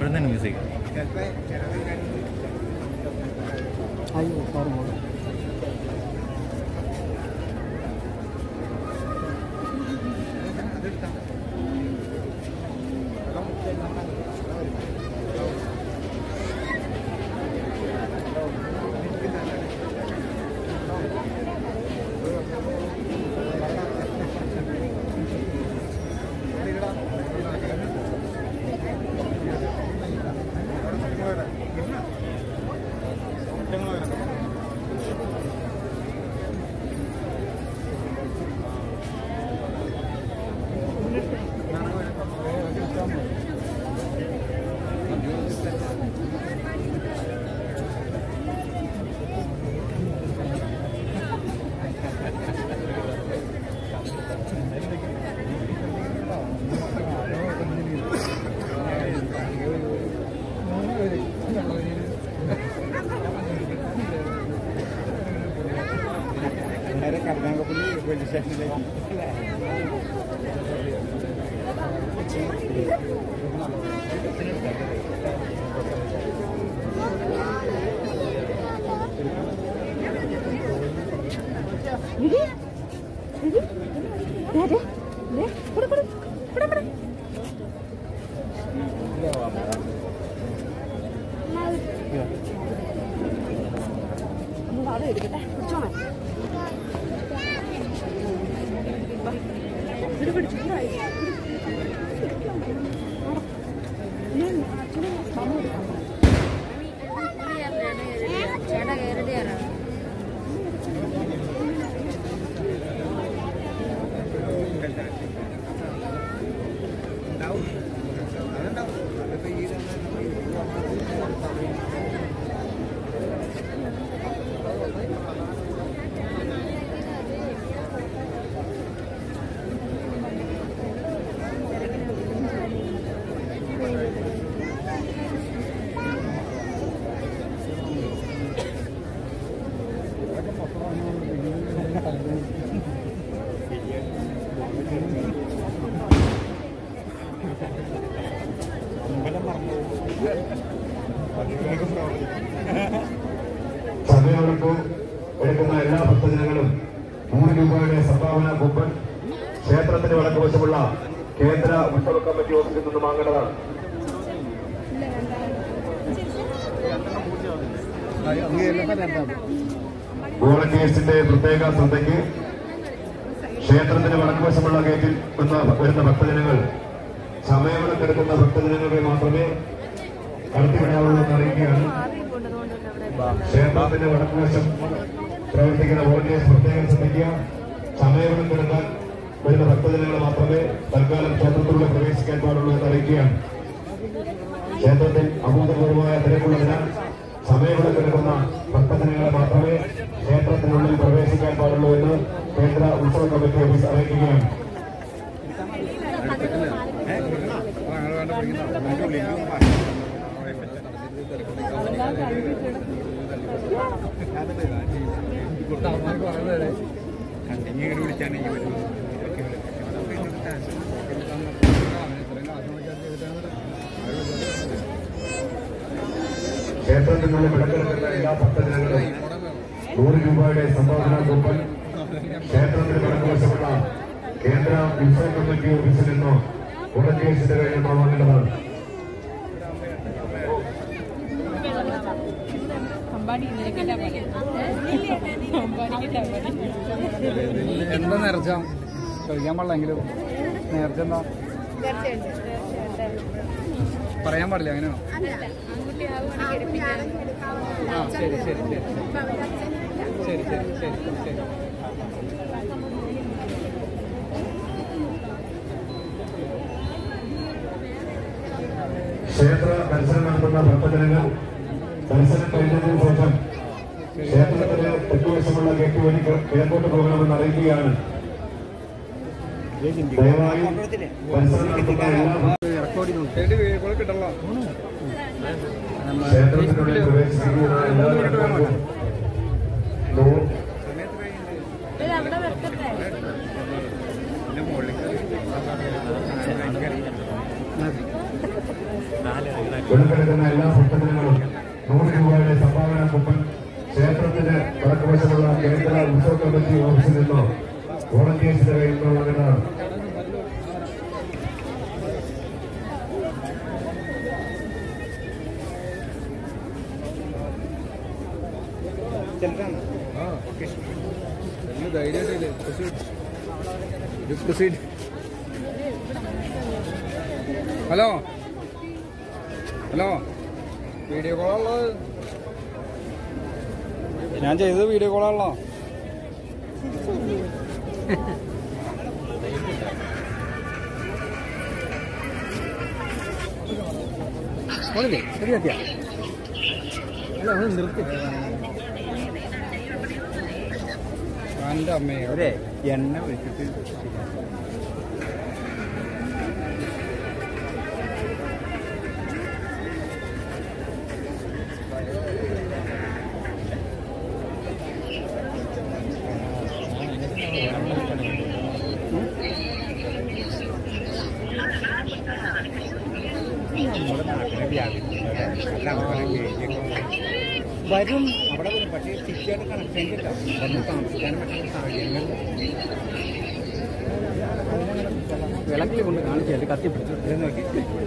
ഇവിടെ തന്നെ മ്യൂസിക് അയ്യോ സോറി മോളെ നേരെ കർണാടകപ്പള്ളി പോലീസ് സ്റ്റേഷനിലേക്ക് ചേട്ടാ കയറിട്ട് കയറാം അമ്പലം മറന്നു പതിവുകൾക്ക് പ്രവർത്തിക്കും സഭയോടൊപ്പം എടുക്കുന്ന എല്ലാ ഭക്തജനങ്ങളും നൂറ് രൂപയുടെ സംഭാവന കൂപ്പൺ ക്ഷേത്രത്തിന് വടക്കുവശമുള്ള കേന്ദ്ര ഉത്സവ കമ്മിറ്റി ഓഫീസിൽ നിന്ന് വാങ്ങേണ്ടതാണ് വോളണ്ടിയേഴ്സിന്റെ പ്രത്യേക ശ്രദ്ധയ്ക്ക് ക്ഷേത്രത്തിന് വടക്കുവശമുള്ള ഗേറ്റിൽ നിന്ന് വരുന്ന ഭക്തജനങ്ങൾ സമയമെടുക്കെടുക്കുന്ന ഭക്തജനങ്ങൾക്ക് മാത്രമേ കടത്തിവിടാവുള്ളൂ എന്ന് അറിയിക്കുകയാണ് ക്ഷേത്രത്തിന്റെ വടക്കുവശം പ്രവർത്തിക്കുന്ന വോളണ്ടിയേഴ്സ് പ്രത്യേകം ശ്രദ്ധിക്കുക സമയമെടും കിടക്കാൻ വരുന്ന ഭക്തജനങ്ങൾ മാത്രമേ തൽക്കാലം ക്ഷേത്രത്തിലൂടെ പ്രവേശിക്കാൻ പാടുള്ളൂ എന്ന് അറിയിക്കുകയാണ് ക്ഷേത്രത്തിൽ അഭൂതപൂർവമായ തിരക്കുള്ളതിനാൽ സമയമെടും കിടക്കുന്ന ഭക്തജനങ്ങളെ മാത്രമേ ക്ഷേത്രത്തിനുള്ളിൽ പ്രവേശിക്കാൻ പാടുള്ളൂ എന്ന് കേന്ദ്ര ഉത്സവ കമ്മിറ്റി ഓഫീസ് അറിയിക്കുകയാണ് ഞങ്ങൾ വേണ്ട പിടിക്കുന്ന അതിന്റെ ഉള്ളിലേക്ക് കണ്ടിന്യൂ ചെയ്ത് വിളിച്ചാണെങ്കിൽ പറ്റും ക്ഷേത്രത്തിനുള്ളിൽ വിളക്കെടുക്കുന്ന എല്ലാ ഭക്തജനങ്ങളും നൂറ് രൂപയുടെ സംഭാവന കൂപ്പൺ ക്ഷേത്രത്തിന് വടക്കുവശമുള്ള കേന്ദ്ര ഉത്സവ കമ്മിറ്റി ഓഫീസിൽ നിന്നോ വോളണ്ടിയേഴ്സിന്റെ കയ്യിൽ നിന്നോ വാങ്ങേണ്ടതാണ് എന്താ നേർച്ച ചോദിക്കാൻ പാടില്ലെങ്കിലും നേർച്ച എന്താ പറയാൻ പാടില്ല അങ്ങനെയാണോ ആ ശരി ശരി ശരി ശരി ശരി ശരി ശരി ക്ഷേത്ര ദർശനം നടത്തുന്ന ഭക്തജനങ്ങൾ ദർശനം കഴിഞ്ഞതിനു ശേഷം ക്ഷേത്രത്തിന് തെക്കുവശമുള്ള ഗേറ്റ് വഴി കിഴക്കോട്ട് പോകണമെന്ന് അറിയിക്കുകയാണ് ദയവായി ദർശനം നടത്തുന്ന എല്ലാ കിട്ടല്ലോ ക്ഷേത്രത്തിനുള്ളിൽ പ്രവേശിക്കുന്ന എല്ലാ ഭക്തർക്കും നൂ- ഇത് അവിടെ വെക്കട്ടെ പിന്നെ മുകളിലേക്ക് നാല് നാല് ഉൾപ്പെടുത്തുന്ന എല്ലാ ഭക്തജനങ്ങളും നൂറ് രൂപയുടെ സംഭാവന കുപ്പൻ ക്ഷേത്രത്തിന് വടക്കുവശമുള്ള കേന്ദ്ര ഉത്സവ കമ്മിറ്റി ഓഫീസിൽ നിന്നോ വോളണ്ടിയേഴ്സിന്റെ കയ്യിൽ നിന്നോ വാങ്ങുന്നതാണ് ആ ഓക്കെ നല്ല ധൈര്യമായിട്ടില്ലേ proceed proceed hello hello video കോളാണല്ലോ ഞാൻ ചെയ്തത് വീഡിയോ കോളാണല്ലോ പോണില്ലേ ശരിയാക്കിയാ അല്ല ഒന്ന് നിർത്തി എൻ്റെ അമ്മയെ അതെ എണ്ണ ഒഴിച്ചിട്ട് വരും അവിടെ വരും പക്ഷേ തിരിച്ചായിട്ട് കണക്ഷൻ കിട്ടാം വന്ന് താമസിക്കാൻ പറ്റുന്ന സാഹചര്യങ്ങൾ വിളക്കിൽ കൊണ്ട് കാണിച്ചു കത്തി പിടിച്ചു നോക്കി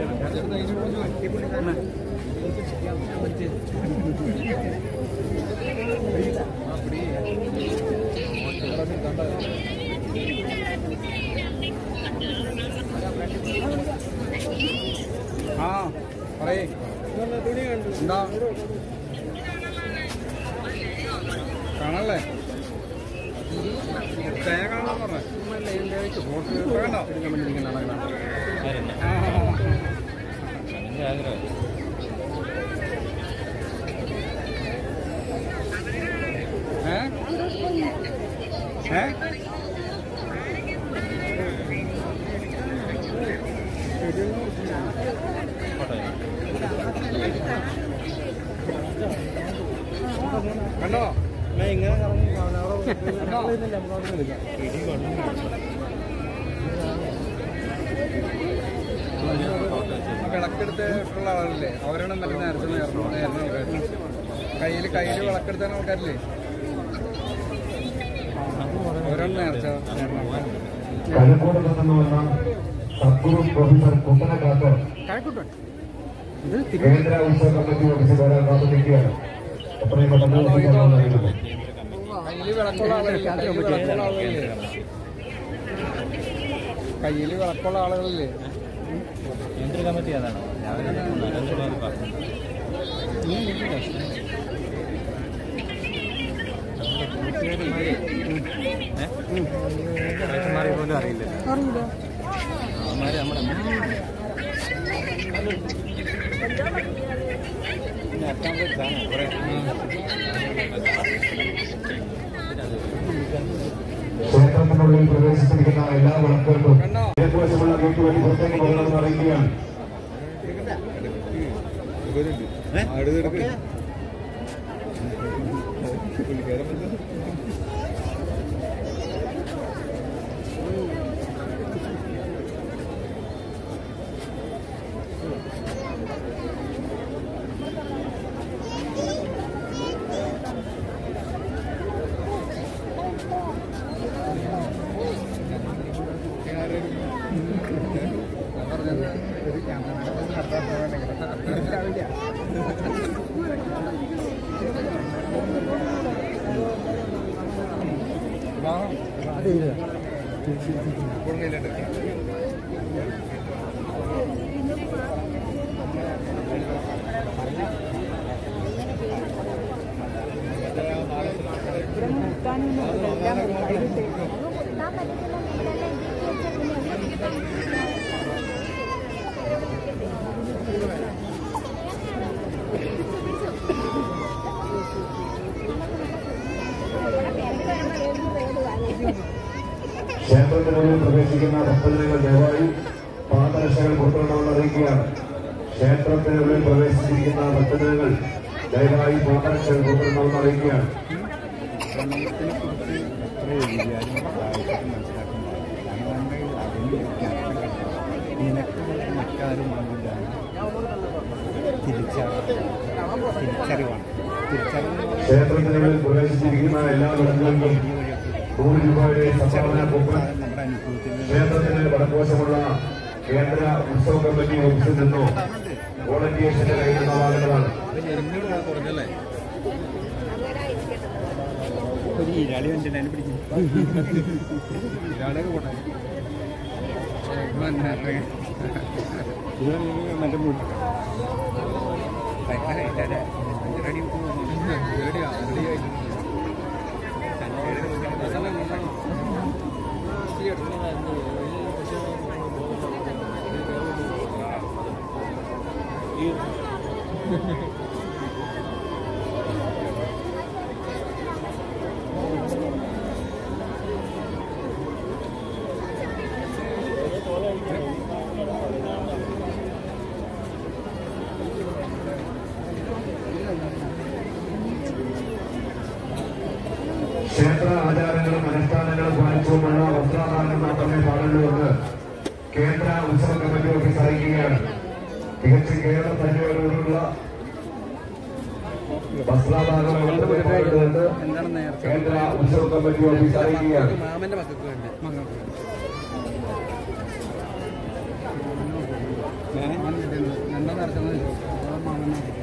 ആ പറയേ എന്താ കാണല്ലേ തേങ്ങ കാണാന്ന് പറഞ്ഞേ കണ്ടോ ആ ഏ ഏ കണ്ടോ കണ്ടോ വിളക്കെടുത്തിട്ടുള്ള ആളല്ലേ അവരാണ് നല്ല നേരത്തെ നേർന്നു നേർന്ന ആൾക്കാർ കയ്യിൽ കയ്യിൽ വിളക്കെടുത്ത ആൾക്കാരില്ലേ അവരാണ് നേർച്ച നേർന്ന ആൾക്കാർ കഴക്കൂട് നിന്ന് വന്ന സദ്ഗുരു പ്രൊഫസർ കുട്ടനക്കാട്ട് കഴക്കൂട്ടോ ഇത് തിരു കേന്ദ്ര ഉത്സവ കമ്മിറ്റി ഓഫീസിൽ വരാൻ കാത്തു നിൽക്കുകയാണ് എത്രയും പെട്ടെന്ന് എത്തിക്കാമെന്ന് അറിയിക്കുന്നു കയ്യിൽ വിളക്കുള്ള ആളുകളില്ലേ കയ്യിൽ വിളക്കുള്ള ആളുകളില്ലേ കയ്യിൽ വിളക്കുള്ള ആളുകളില്ലേ കേന്ദ്ര കമ്മിറ്റി അതാണ് നരേന്ദ്രമോദി പറഞ്ഞു മാറി പോലും അറിയില്ല അവന്മാര് നമ്മുടെ പിന്നെ എത്താൻ പറ്റാണ് കുറെ ക്ഷേത്രത്തിനുള്ളിൽ പ്രവേശിച്ചിരിക്കുന്ന എല്ലാ വിളക്കുകൾക്കും കണ്ടോ? ഇടതുവശമുള്ള ഗേറ്റ് വഴി പുറത്തേക്ക് പോകണമെന്ന് അറിയിക്കുകയാണ് ക്ഷേത്രത്തിനുള്ളിൽ പ്രവേശിക്കുന്ന ഭക്തജനങ്ങൾ ദയവായി പാദരക്ഷകൾ പുറത്തുകൊണ്ടുവന്ന് അറിയിക്കുകയാണ് ക്ഷേത്രത്തിനുള്ളിൽ പ്രവേശിച്ചിരിക്കുന്ന ഭക്തജനങ്ങൾ ദയവായി പാദരക്ഷകൾ പുറത്തുകൊണ്ടുവന്ന് അറിയിക്കുകയാണ് നിനക്ക് മറ്റാരും ആവില്ല തിരിച്ചറിവാണ് തിരിച്ചറിവ് ക്ഷേത്രത്തിനുള്ളിൽ പ്രവേശിച്ചിരിക്കുന്ന എല്ലാ ജനങ്ങൾക്കും നൂറ് രൂപയുടെ സംഭാവന കൂപ്പൺ നമ്മുടെ അനുഭവത്തിൽ ക്ഷേത്രത്തിന് വടക്കോശമുള്ള കേന്ദ്ര ഉത്സവ കമ്മിറ്റി ഓഫീസിൽ നിന്നോ വോളണ്ടിയേഴ്സിന്റെ കയ്യിൽ നിന്നോ വാങ്ങുന്നതാണ് കുറഞ്ഞല്ലേ ഒരു ഇരാളി വന്നിട്ട് അതിനെ പിടിക്കും ഇയാളൊക്കെ പോട്ടെ ഇത് മറ്റേ മുടി റെഡി റെഡിയാ റെഡിയായി ക്ഷേത്ര ആചാരങ്ങളും അനുഷ്ഠാനങ്ങളും പാലിച്ചുകൊണ്ടുള്ള വസ്ത്രാധാരണം മാത്രമേ പാടുള്ളൂ എന്ന് കേന്ദ്ര ഉത്സവ കമ്മിറ്റി ഓഫീസ് അറിയിക്കുകയാണ് തികച്ചും കേരള തനിയോടുള്ള വസ്ത്രാധാരണം മാത്രമേ പാടുള്ളൂ എന്ന് എന്താണ് നേർച്ച കേന്ദ്ര ഉത്സവ കമ്മിറ്റി ഓഫീസ് അറിയിക്കുകയാണ് മാമന്റെ മക്കൾക്ക് വേണ്ടി എന്താ നേർച്ച മാമനെ